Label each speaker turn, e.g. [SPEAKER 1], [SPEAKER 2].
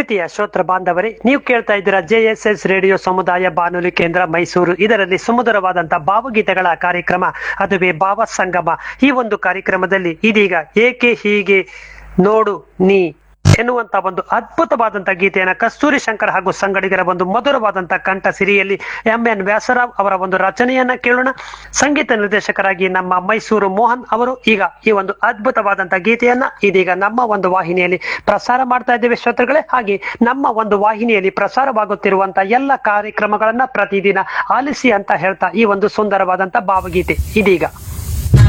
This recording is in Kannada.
[SPEAKER 1] ಪ್ರೀತಿಯ ಶ್ರೋತ್ರ ಬಾಂಧವರೇ ನೀವು ಕೇಳ್ತಾ ಇದ್ದೀರಾ ಜೆಎಸ್ಎಸ್ ರೇಡಿಯೋ ಸಮುದಾಯ ಬಾನುಲಿ ಕೇಂದ್ರ ಮೈಸೂರು ಇದರಲ್ಲಿ ಸುಮಧುರವಾದಂತಹ ಭಾವಗೀತೆಗಳ ಕಾರ್ಯಕ್ರಮ ಅದುವೇ ಭಾವ ಸಂಗಮ ಈ ಒಂದು ಕಾರ್ಯಕ್ರಮದಲ್ಲಿ ಇದೀಗ ಏಕೆ ಹೀಗೆ ನೋಡು ನೀ ಎನ್ನುವಂತ ಒಂದು ಅದ್ಭುತವಾದಂತಹ ಗೀತೆಯನ್ನ ಕಸ್ತೂರಿ ಶಂಕರ್ ಹಾಗೂ ಸಂಗಡಿಗರ ಒಂದು ಮಧುರವಾದಂತಹ ಕಂಠ ಸಿರಿಯಲ್ಲಿ ಎಂ ಎನ್ ವ್ಯಾಸರಾವ್ ಅವರ ಒಂದು ರಚನೆಯನ್ನ ಕೇಳೋಣ ಸಂಗೀತ ನಿರ್ದೇಶಕರಾಗಿ ನಮ್ಮ ಮೈಸೂರು ಮೋಹನ್ ಅವರು ಈಗ ಈ ಒಂದು ಅದ್ಭುತವಾದಂತಹ ಗೀತೆಯನ್ನ ಇದೀಗ ನಮ್ಮ ಒಂದು ವಾಹಿನಿಯಲ್ಲಿ ಪ್ರಸಾರ ಮಾಡ್ತಾ ಇದ್ದೇವೆ ಶ್ರೋತೃಗಳೇ ಹಾಗೆ ನಮ್ಮ ಒಂದು ವಾಹಿನಿಯಲ್ಲಿ ಪ್ರಸಾರವಾಗುತ್ತಿರುವಂತಹ ಎಲ್ಲ ಕಾರ್ಯಕ್ರಮಗಳನ್ನ ಪ್ರತಿದಿನ ಆಲಿಸಿ ಅಂತ ಹೇಳ್ತಾ ಈ ಒಂದು ಸುಂದರವಾದಂತಹ ಭಾವಗೀತೆ ಇದೀಗ